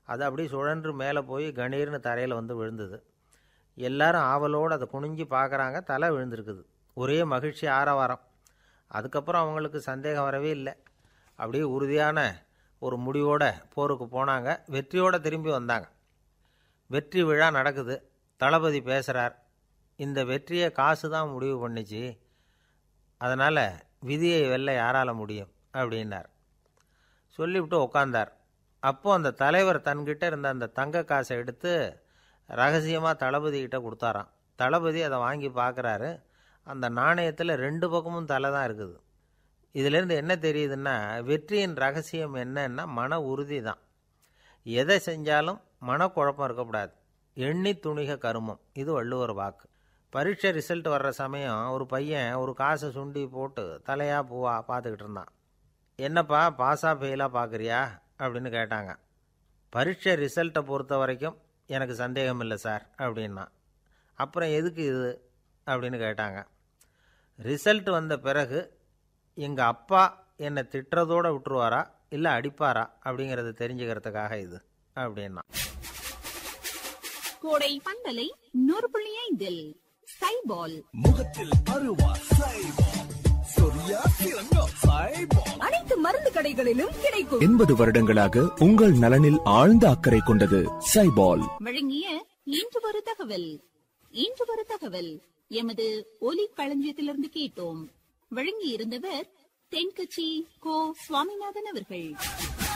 அது அப்படியே சுழன்று மேலே போய் கணீர்னு தரையில் வந்து விழுந்தது எல்லாரும் ஆவலோடு அதை குனிஞ்சு பார்க்குறாங்க தலை விழுந்திருக்குது ஒரே மகிழ்ச்சி ஆரவாரம் அதுக்கப்புறம் அவங்களுக்கு சந்தேகம் வரவே இல்லை அப்படியே உறுதியான ஒரு முடிவோட போருக்கு போனாங்க வெற்றியோடு திரும்பி வந்தாங்க வெற்றி விழா நடக்குது தளபதி பேசுகிறார் இந்த வெற்றியை காசு தான் முடிவு பண்ணிச்சு அதனால் விதியை வெல்ல யாரால் முடியும் அப்படின்னார் சொல்லிவிட்டு உட்காந்தார் அப்போ அந்த தலைவர் தன்கிட்ட இருந்த அந்த தங்க காசை எடுத்து ரகசியமாக தளபதி கிட்ட கொடுத்தாராம் தளபதி அதை வாங்கி பார்க்குறாரு அந்த நாணயத்தில் ரெண்டு பக்கமும் தலை தான் இருக்குது இதிலேருந்து என்ன தெரியுதுன்னா வெற்றியின் ரகசியம் என்னன்னா மன உறுதி தான் எதை செஞ்சாலும் மனக்குழப்பம் இருக்கக்கூடாது எண்ணி துணிக கருமம் இது வள்ளுவர் வாக்கு பரீட்சை ரிசல்ட் வர்ற சமயம் ஒரு பையன் ஒரு காசை சுண்டி போட்டு தலையா பூவா பார்த்துக்கிட்டு இருந்தான் என்னப்பா பாஸா ஃபெயிலாக பார்க்குறியா அப்படின்னு கேட்டாங்க பரீட்சை ரிசல்ட்டை பொறுத்த வரைக்கும் எனக்கு சந்தேகம் இல்லை சார் அப்படின்னா அப்புறம் எதுக்கு இது அப்படின்னு கேட்டாங்க ரிசல்ட் வந்த பிறகு எங்கள் அப்பா என்னை திட்டுறதோடு விட்டுருவாரா இல்லை அடிப்பாரா அப்படிங்கிறத தெரிஞ்சுக்கிறதுக்காக இது அப்படின்னா கோடை பந்தலை நூறு புள்ளி ஐந்தில் சைபால் முகத்தில் அருவா சைபால் சொரியா திறங்கோ சைபால் அனைத்து மருந்து கடைகளிலும் கிடைக்கும் எண்பது வருடங்களாக உங்கள் நலனில் ஆழ்ந்த அக்கறை கொண்டது சைபால் வழங்கிய இன்று ஒரு தகவல் இன்று ஒரு தகவல் எமது ஒலி களஞ்சியத்திலிருந்து கேட்டோம் வழங்கி இருந்தவர் தென்கட்சி கோ சுவாமிநாதன் அவர்கள்